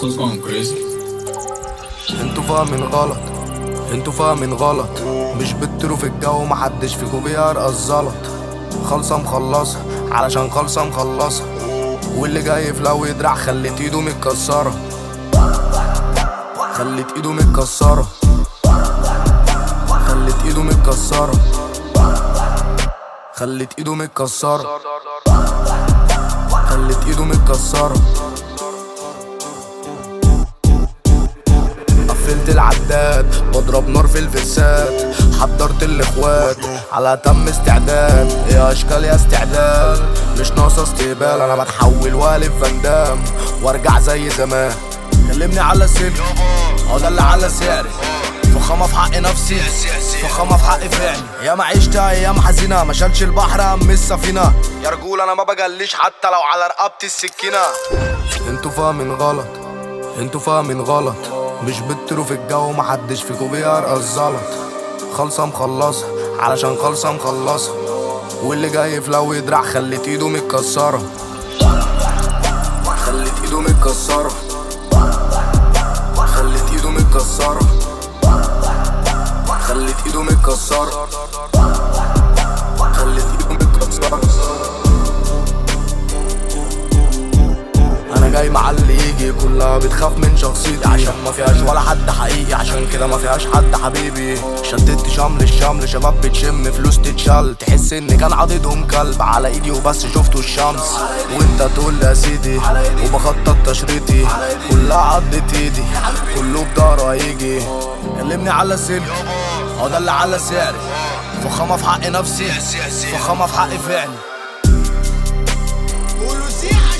Who's going crazy? انتوا فاهمين غلط انتوا فاهمين غلط مش بتطيروا في الجو محدش فيكوا بيرقص زلط خالصة مخلصة علشان خالصة مخلصة واللي جاي في لو يدرع خلت ايده متكسرة خلت ايده متكسرة خلت ايده متكسرة خلت ايده متكسرة خلت ايده متكسرة قفلت العداد بضرب نار في الفساد حضرت الاخوات على تم استعداد يا اشكال يا استعداد مش ناقصه استقبال انا بتحول والف فندام وارجع زي زمان كلمني على سلك هو ده اللي على سعري فخامة في حق نفسي فخامة في حق فعلي يا ما عشت ايام حزينة ما شالش البحر ام السفينة يا رجول انا ما بجليش حتى لو على رقبتي السكينة انتوا فاهمين غلط انتوا فاهمين غلط مش بتطيروا في الجو محدش فيكوا بيرقص زلط خالصة مخلصة علشان خالصة مخلصة واللي جاي في لو يدرع خلت ايده متكسرة خلت ايده متكسرة خلت ايده متكسرة خلت ايده متكسرة خلت ايده متكسرة انا جاي مع اللي يجي كلها بتخاف من شخصيتي عشان ما فيهاش ولا حد حقيقي عشان كده ما فيهاش حد حبيبي شددت شمل الشمل شباب بتشم فلوس تتشال تحس ان كان عضدهم كلب على ايدي وبس شفتوا الشمس وانت تقول لي يا سيدي وبخطط تشريطي كلها عضت ايدي كله بضهره هيجي كلمني على سلك هو ده اللي على سعري فخامه في حق نفسي فخامه في حق فعلي قولوا زيع